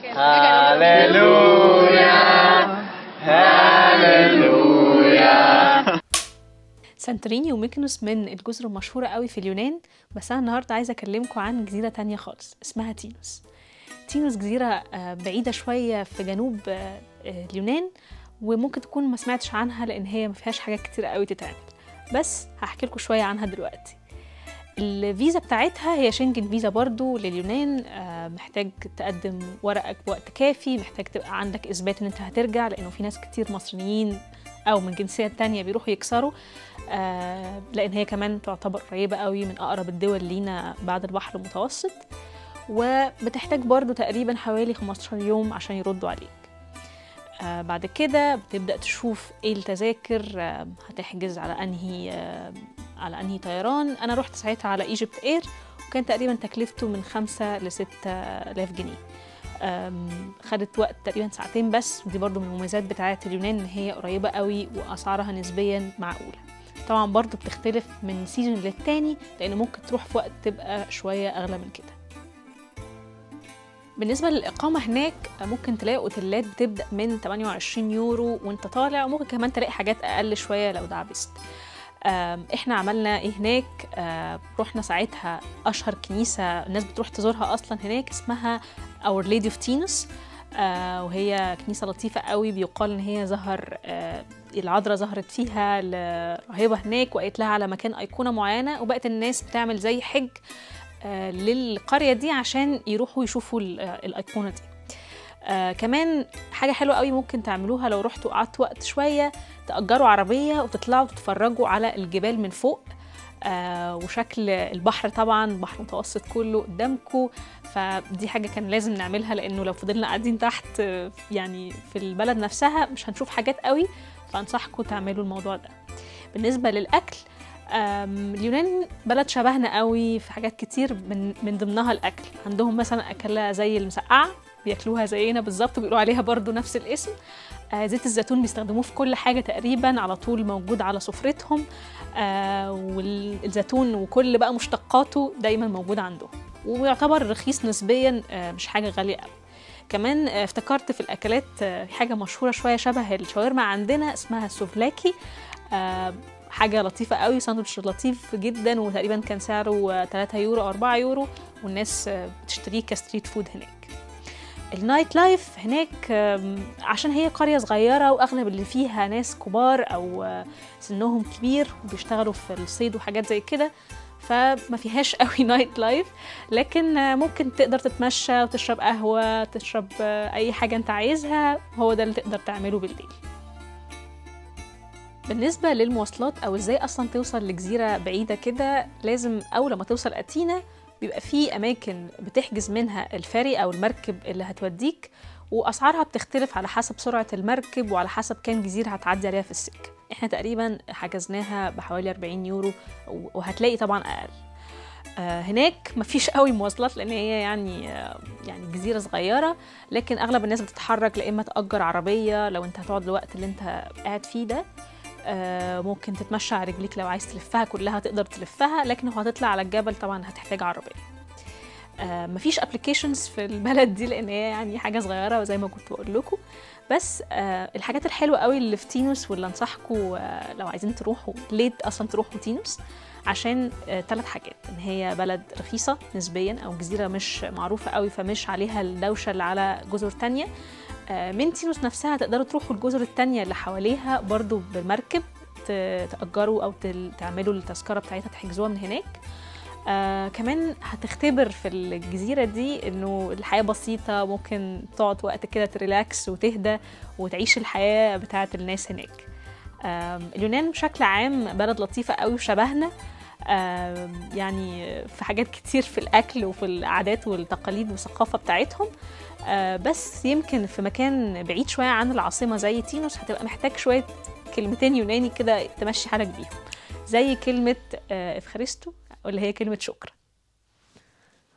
سانتوريني وميكنوس من الجزر المشهورة قوي في اليونان بس أنا النهاردة عايزة أكلمكم عن جزيرة تانية خالص اسمها تينوس تينوس جزيرة آه، بعيدة شوية في جنوب آه، آه، اليونان وممكن تكون ما سمعتش عنها لأن هي ما فيهاش حاجات كتير قوي تتعمل بس هحكي لكم شوية عنها دلوقتي الفيزا بتاعتها هي شنجن فيزا برضو لليونان آه، محتاج تقدم ورقك بوقت كافي محتاج تبقى عندك إثبات إن أنت هترجع لأنه في ناس كتير مصريين أو من جنسيات تانية بيروحوا يكسروا آه، لأن هي كمان تعتبر قريبة قوي من أقرب الدول لينا بعد البحر المتوسط وبتحتاج برضو تقريبا حوالي 15 يوم عشان يردوا عليك آه بعد كده بتبدأ تشوف ايه التذاكر آه هتحجز على انهي آه على انهي طيران انا رحت ساعتها على ايجيبت اير وكان تقريبا تكلفته من خمسة لستة آلاف جنيه آم، خدت وقت تقريبا ساعتين بس ودي برضو من المميزات بتاعة اليونان ان هي قريبة قوي واسعارها نسبيا معقولة طبعا برضو بتختلف من سيزون للتاني لان ممكن تروح في وقت تبقى شوية اغلى من كده بالنسبة للإقامة هناك ممكن تلاقي أوتيلات بتبدأ من 28 يورو وأنت طالع وممكن كمان تلاقي حاجات أقل شوية لو دعبست آم، احنا عملنا ايه هناك آه، رحنا ساعتها اشهر كنيسه الناس بتروح تزورها اصلا هناك اسمها اور ليدي اوف تينوس آه، وهي كنيسه لطيفه قوي بيقال ان هي ظهر آه، العذراء ظهرت فيها لراهبه هناك وقالت لها على مكان ايقونه معينه وبقت الناس بتعمل زي حج آه، للقريه دي عشان يروحوا يشوفوا ال- آه، الايقونه دي آه كمان حاجة حلوة قوي ممكن تعملوها لو رحتوا قعدتوا وقت شوية تأجروا عربية وتطلعوا تتفرجوا على الجبال من فوق آه وشكل البحر طبعا بحر متوسط كله قدامكم فدي حاجة كان لازم نعملها لأنه لو فضلنا قاعدين تحت آه، يعني في البلد نفسها مش هنشوف حاجات قوي فأنصحكم تعملوا الموضوع ده بالنسبة للأكل آم، اليونان بلد شبهنا قوي في حاجات كتير من من ضمنها الاكل عندهم مثلا اكله زي المسقعه بياكلوها زينا بالظبط بيقولوا عليها برضو نفس الاسم آه زيت الزيتون بيستخدموه في كل حاجه تقريبا على طول موجود على سفرتهم آه والزيتون وكل بقى مشتقاته دايما موجود عندهم ويعتبر رخيص نسبيا آه مش حاجه غاليه قوي كمان آه، افتكرت في الاكلات آه، حاجه مشهوره شويه شبه الشاورما عندنا اسمها السوفلاكي آه، حاجه لطيفه قوي ساندوتش لطيف جدا وتقريبا كان سعره آه، 3 يورو او 4 يورو والناس آه، بتشتريه كستريت فود هناك النايت لايف هناك آم، عشان هي قرية صغيرة وأغلب اللي فيها ناس كبار أو آه، سنهم كبير وبيشتغلوا في الصيد وحاجات زي كده فما فيهاش قوي نايت لايف لكن آه، ممكن تقدر تتمشى وتشرب قهوة تشرب آه، أي حاجة أنت عايزها هو ده اللي تقدر تعمله بالليل بالنسبة للمواصلات أو إزاي أصلا توصل لجزيرة بعيدة كده لازم أول ما توصل أتينا بيبقى في أماكن بتحجز منها الفاري أو المركب اللي هتوديك وأسعارها بتختلف على حسب سرعة المركب وعلى حسب كام جزيرة هتعدي عليها في السكة احنا تقريبا حجزناها بحوالي 40 يورو وهتلاقي طبعا أقل آه، هناك مفيش قوي مواصلات لان هي يعني آه، يعني جزيره صغيره لكن اغلب الناس بتتحرك لا اما تاجر عربيه لو انت هتقعد الوقت اللي انت قاعد فيه ده آه، ممكن تتمشى على رجليك لو عايز تلفها كلها تقدر تلفها لكن لو هتطلع على الجبل طبعا هتحتاج عربيه آه، مفيش ابلكيشنز في البلد دي لان هي يعني حاجه صغيره وزي ما كنت بقول لكم بس آه، الحاجات الحلوه قوي اللي في تينوس واللي انصحكم آه، لو عايزين تروحوا ليه اصلا تروحوا تينوس عشان ثلاث حاجات ان هي بلد رخيصه نسبيا او جزيره مش معروفه قوي فمش عليها الدوشه اللي على جزر تانية آه، من تينوس نفسها تقدروا تروحوا الجزر التانية اللي حواليها برضو بالمركب ت- تأجروا أو تل- تعملوا التذكرة بتاعتها تحجزوها من هناك آه كمان هتختبر في الجزيرة دي إنه الحياة بسيطة ممكن تقعد وقت كده تريلاكس وتهدى وتعيش الحياة بتاعة الناس هناك آم، اليونان بشكل عام بلد لطيفة قوي وشبهنا آم، يعني في حاجات كتير في الأكل وفي العادات والتقاليد والثقافة بتاعتهم آه، بس يمكن في مكان بعيد شوية عن العاصمة زي تينوس هتبقى محتاج شوية كلمتين يوناني كده تمشي حالك بيهم زي كلمة آه، افخارستو اللي هي كلمة شكر